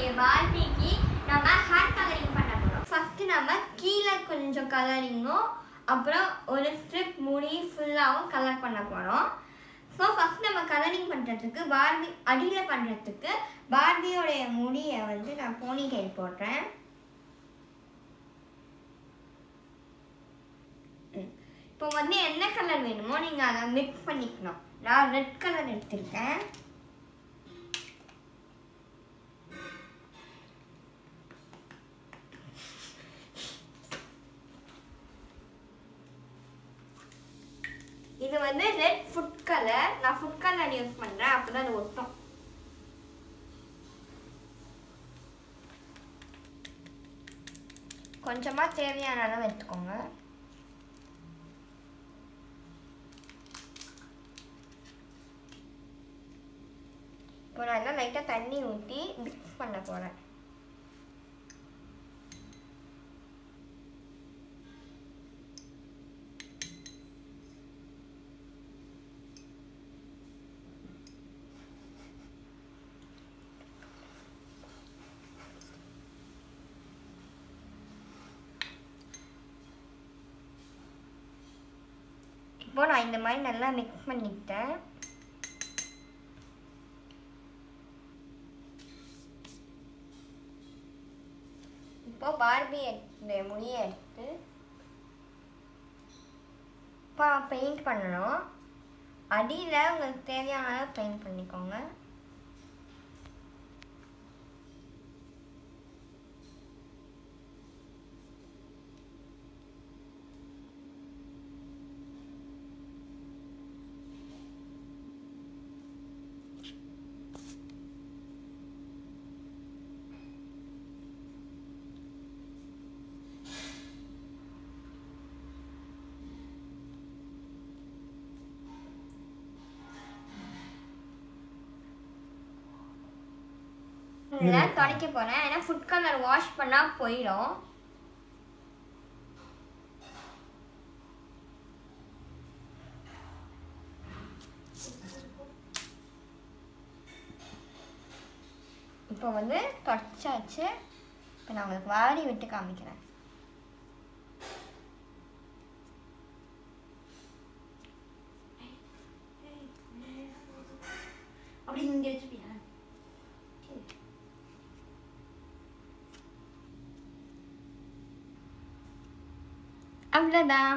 நம்மளுடைய பார்பிக்கு நம்ம hair colouring பண்ண போகிறோம் ஃபஸ்ட்டு நம்ம கீழே கொஞ்சம் கலரிங்கும் அப்புறம் ஒரு ஸ்ட்ரிப் முடி ஃபுல்லாகவும் கலர் பண்ண போகிறோம் ஸோ ஃபஸ்ட் நம்ம கலரிங் பண்ணுறதுக்கு பார்பி அடியில் பண்ணுறதுக்கு பார்பியோடைய முடியை வந்து நான் போனி டைல் போடுறேன் ம். இப்போ வந்து என்ன கலர் வேணுமோ நீங்கள் அதை மிக்ஸ் பண்ணிக்கணும் நான் ரெட் கலர் எடுத்திருக்கேன் இது வந்து ரெட் ஃபுட் கலர் நான் ஃபுட் கலர் யூஸ் பண்ணுறேன் அப்போ தான் அது ஒட்டும் கொஞ்சமாக தேவையான அளவு எடுத்துக்கோங்க இப்போ நான் எல்லாம் லைட்டாக தண்ணி ஊற்றி மிக்ஸ் பண்ண போகிறேன் இப்போ நான் இந்த மாதிரி நல்லா மிக்ஸ் பண்ணிக்கிட்டேன் இப்போ பார்பி இந்த முடியை எடுத்து இப்போ பெயிண்ட் பண்ணணும் அடியில் உங்களுக்கு தேவையான அளவு பெயிண்ட் பண்ணிக்கோங்க இதெல்லாம் துடைக்க போகிறேன் ஏன்னா ஃபுட் கலர் வாஷ் பண்ணால் போயிடும் இப்போ வந்து தொடச்சாச்சு இப்போ நான் உங்களுக்கு வாரி விட்டு காமிக்கிறேன் அப்படி இங்க வச்சுப்பியா அவ்வளோதான்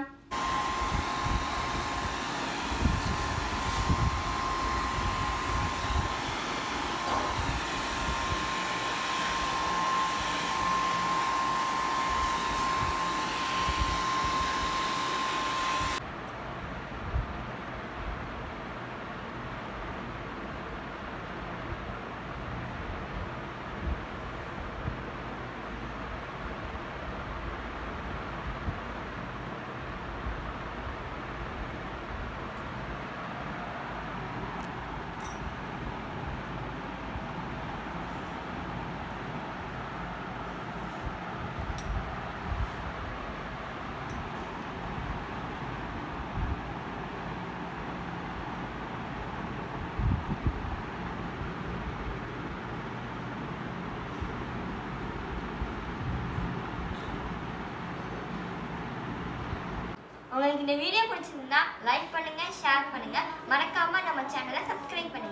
உங்களுக்கு இந்த வீடியோ பிடிச்சிருந்தா லைக் பண்ணுங்க ஷேர் பண்ணுங்க மறக்காம நம்ம சேனலை சப்ஸ்கிரைப் பண்ணுங்க